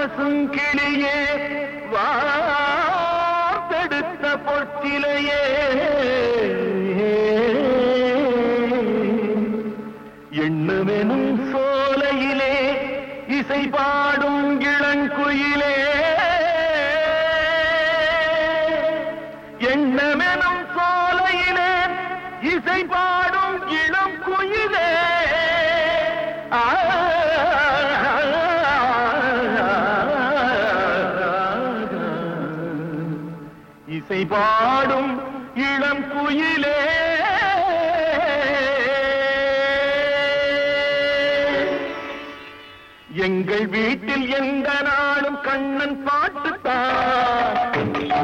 பசுங்கிளியே வாத்தெடுத்த பொற்சிலையே எண்ணுமெனும் சோலையிலே இசை பாடும் இளங்குயிலே எண்ணமெனும் சோலையிலே இசை பாடும் இளம் குயிலே ஆ இசை பாடும் இளம் குயிலே எங்கள் வீட்டில் எந்த நாளும் கண்ணன் பாட்டுத்தான்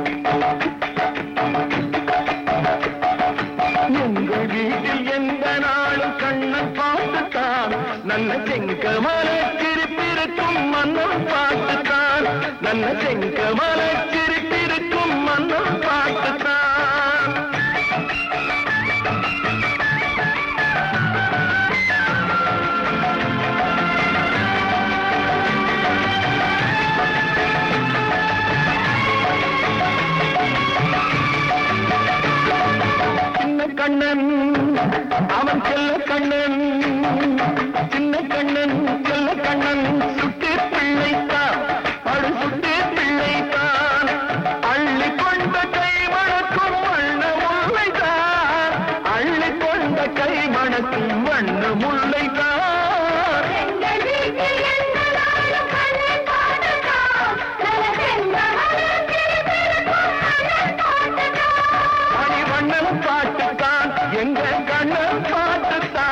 எங்கள் வீட்டில் எந்த நாளும் கண்ணன் பாட்டுத்தான் நல்ல செங்கமல சிரிப்பிருக்கும் மன்னன் பாட்டுத்தான் நல்ல செங்கமல சிரிப்பிருக்கும் மன்னன் பாட்டுத்தான் சின்ன கண்ணன் அவன் செல்ல கண்ணன் சின்ன கண்ணன் செல்ல கண்ணன் சுட்டு பிள்ளைத்தான் அடு சுட்டு பிள்ளைத்தான் அள்ளி கொண்ட கை மணக்கும் வண்ண முல்லைத்தான் அள்ளி கொண்ட கை மணக்கும் வண்ண முல்லைத்தான் எங்கள் வீட்டில் எந்த நாளும் கண்ணன் பாட்டுதான் செல்லச்சென்ற மலர்ச்சிருக்கும் கண்ணன் பாட்டுதான் மணிவண்ணன் பாட்டுத்தான் எங்க கண்ணன் பாட்டுத்தான்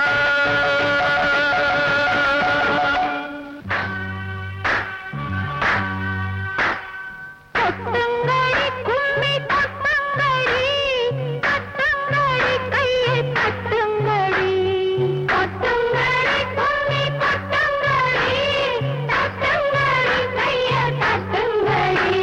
கொட்டுங்கடி கும்மி கொட்டுங்கடி கொட்டுங்கடி கையை தட்டுங்கடி கொட்டுங்கடி கும்மி கொட்டுங்கடி தட்டுங்கடி கையை தட்டுங்கடி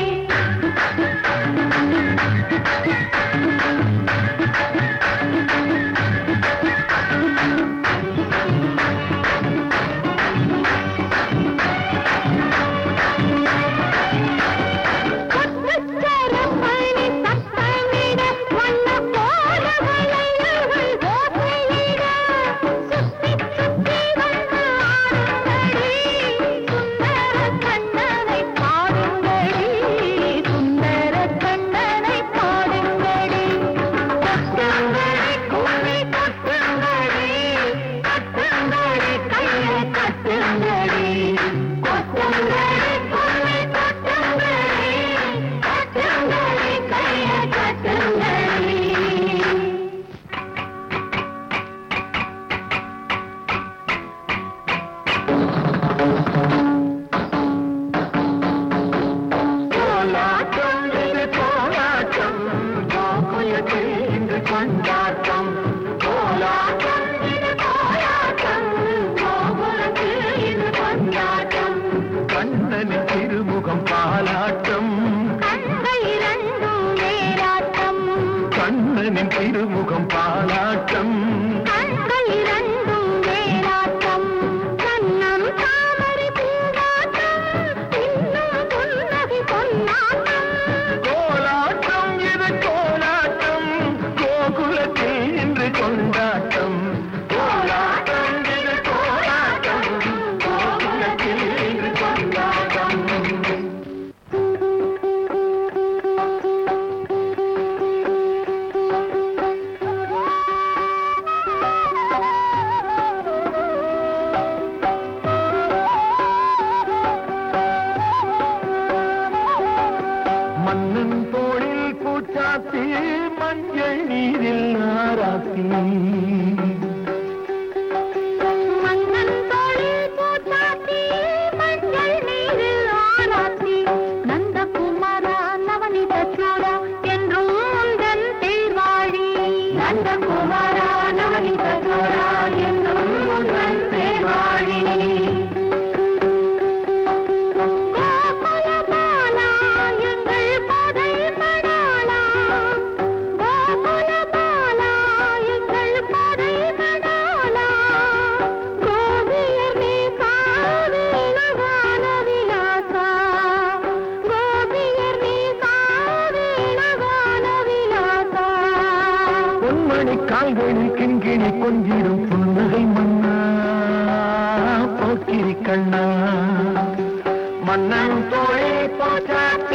கொட்டுச்சரம் மணி சத்தமிட வண்ண போல வளையல்கள் ஓசையிட சுத்தி சுத்தி வந்து ஆடுங்கடி சுந்தர கண்ணனை பாடுங்கடி சுந்தர கண்ணனை பாடுங்கடி கொட்டுங்கடி கும்மி கொட்டுங்கடி கட்டுங்கடி கையை கட்டுங்கடி கொட்டுங்கடி கும்மி கொட்டுங்கடி கட்டுங்கடி கையை கட்டுங்கடி கோலாட்டம் இது கோலாட்டம் கோகுலத்தில் இன்று கொண்டாட்டம் கோலாட்டம் இது கோலாட்டம் கோகுலத்தில் இது கொண்டாட்டம் கண்ணனின் திருமுகம் பாலாட்டம் கண்கள் இரண்டும் வேறாட்டம் கண்ணனின் திருமுகம் பாலாட்டம் கண்கள் இரண்டும் வேறாட்டம் கண்ணம் தாமரை பூவாட்டம் இன்னும் புன்னகை பொன்னாட்டம் கோலாட்டம் இது கோலாட்டம் கோகுலத்தில் இன்று கொண்டாட்டம் கோலாட்டம் இது கோலாட்டம் கோகுலத்தில் இன்று கொண்டாட்டம் மன்னன் தோளில் பூச்சாத்தி மஞ்சள் நீரில் ஆராத்தி மன்னன் தோளில் பூச்சாத்தி மஞ்சள் நீரில் ஆராத்தி நந்தகுமாரா நவனித சூடா என்றும் உந்தன் தேர்வாழி நந்தகுமாரா நவனித சூடா என்றும் உந்தன் தேர்வாழி கோகுலபாலா எங்கள் போதை படாலா கோகுலபாலா எங்கள் போதை மணி கால்களில் கிண்கிணி கொஞ்சிடும் புன்னகை மன்னா போக்கிரி கண்ணா மன்னன் தோழி போச்சாத்தி